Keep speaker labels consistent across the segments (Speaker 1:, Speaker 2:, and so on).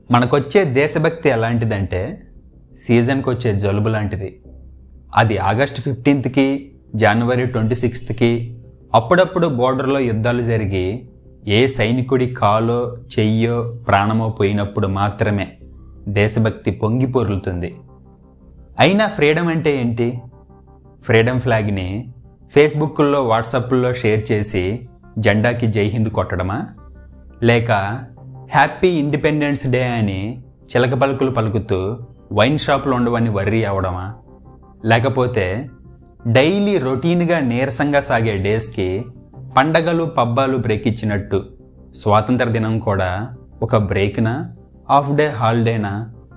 Speaker 1: మనకొచ్చే దేశభక్తి ఎలాంటిదంటే సీజన్కి వచ్చే జలుబు లాంటిది అది ఆగస్ట్ ఫిఫ్టీన్త్కి జనవరి ట్వంటీ సిక్స్త్కి అప్పుడప్పుడు బోర్డర్లో యుద్ధాలు జరిగి ఏ సైనికుడి కాలో చెయ్యో ప్రాణమో పోయినప్పుడు మాత్రమే దేశభక్తి పొంగి పొరులుతుంది అయినా ఫ్రీడమ్ అంటే ఏంటి ఫ్రీడమ్ ఫ్లాగ్ని ఫేస్బుక్లో వాట్సాప్లో షేర్ చేసి జెండాకి జై హింద్ కొట్టడమా లేక హ్యాపీ ఇండిపెండెన్స్ డే అని చిలక పలుకులు పలుకుతూ వైన్ షాప్లో ఉండవని వర్రీ అవడమా లేకపోతే డైలీ రొటీన్గా నీరసంగా సాగే డేస్కి పండగలు పబ్బాలు బ్రేక్ ఇచ్చినట్టు స్వాతంత్ర దినం కూడా ఒక బ్రేక్నా హాఫ్ డే హాలిడేనా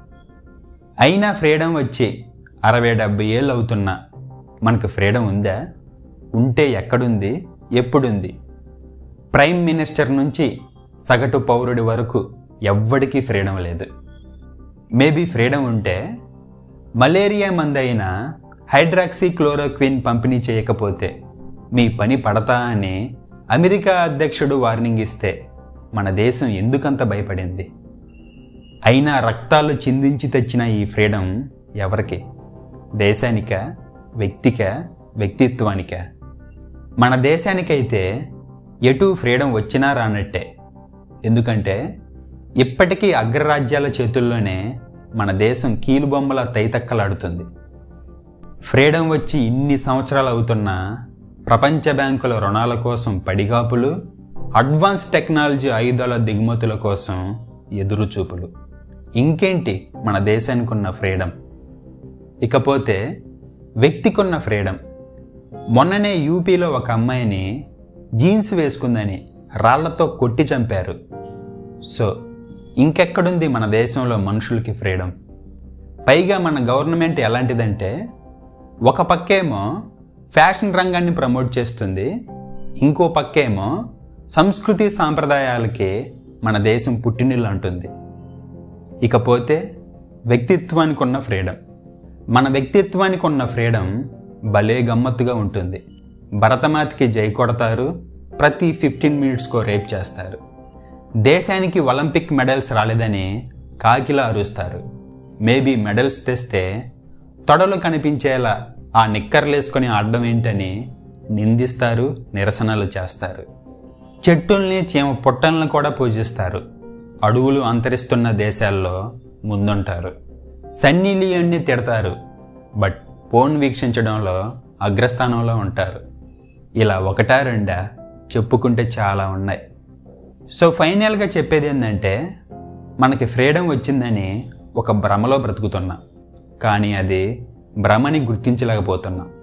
Speaker 1: అయినా ఫ్రీడమ్ వచ్చి అరవై డెబ్బై ఏళ్ళు అవుతున్నా మనకు ఫ్రీడమ్ ఉందా ఉంటే ఎక్కడుంది ఎప్పుడుంది ప్రైమ్ మినిస్టర్ నుంచి సగటు పౌరుడి వరకు ఎవ్వడికీ ఫ్రీడమ్ లేదు మేబీ ఫ్రీడమ్ ఉంటే మలేరియా మందైన హైడ్రాక్సీ క్లోరోక్విన్ పంపిణీ చేయకపోతే మీ పని పడతా అని అమెరికా అధ్యక్షుడు వార్నింగ్ ఇస్తే మన దేశం ఎందుకంత భయపడింది అయినా రక్తాలు చిందించి తెచ్చిన ఈ ఫ్రీడమ్ ఎవరికి దేశానిక వ్యక్తిక వ్యక్తిత్వానిక మన దేశానికైతే ఎటు ఫ్రీడమ్ వచ్చినా రానట్టే ఎందుకంటే ఇప్పటికీ అగ్రరాజ్యాల చేతుల్లోనే మన దేశం కీలుబొమ్మల తైతక్కలాడుతుంది ఫ్రీడమ్ వచ్చి ఇన్ని సంవత్సరాలు అవుతున్నా ప్రపంచ బ్యాంకుల రుణాల కోసం పడిగాపులు అడ్వాన్స్ టెక్నాలజీ ఆయుధాల దిగుమతుల కోసం ఎదురుచూపులు ఇంకేంటి మన దేశానికి ఉన్న ఫ్రీడమ్ ఇకపోతే వ్యక్తికున్న ఫ్రీడమ్ మొన్ననే యూపీలో ఒక అమ్మాయిని జీన్స్ వేసుకుందని రాళ్లతో కొట్టి చంపారు సో ఇంకెక్కడుంది మన దేశంలో మనుషులకి ఫ్రీడమ్ పైగా మన గవర్నమెంట్ ఎలాంటిదంటే ఒక పక్కేమో ఫ్యాషన్ రంగాన్ని ప్రమోట్ చేస్తుంది ఇంకో పక్కేమో సంస్కృతి సాంప్రదాయాలకి మన దేశం పుట్టినిల్లు అంటుంది ఇకపోతే వ్యక్తిత్వానికి ఉన్న ఫ్రీడమ్ మన వ్యక్తిత్వానికి ఉన్న ఫ్రీడమ్ భలే గమ్మత్తుగా ఉంటుంది భరతమాతకి జై కొడతారు ప్రతి ఫిఫ్టీన్ మినిట్స్కో రేప్ చేస్తారు దేశానికి ఒలింపిక్ మెడల్స్ రాలేదని కాకిలా అరుస్తారు మేబీ మెడల్స్ తెస్తే తొడలు కనిపించేలా ఆ నిక్కర్లేసుకొని ఆడడం ఏంటని నిందిస్తారు నిరసనలు చేస్తారు చెట్టుల్ని చీమ పుట్టల్ని కూడా పూజిస్తారు అడవులు అంతరిస్తున్న దేశాల్లో ముందుంటారు సన్నీ లియోన్ని తిడతారు బట్ ఫోన్ వీక్షించడంలో అగ్రస్థానంలో ఉంటారు ఇలా ఒకటా రెండా చెప్పుకుంటే చాలా ఉన్నాయి సో ఫైనల్గా చెప్పేది ఏంటంటే మనకి ఫ్రీడమ్ వచ్చిందని ఒక భ్రమలో బ్రతుకుతున్నాం కానీ అది భ్రమని గుర్తించలేకపోతున్నాం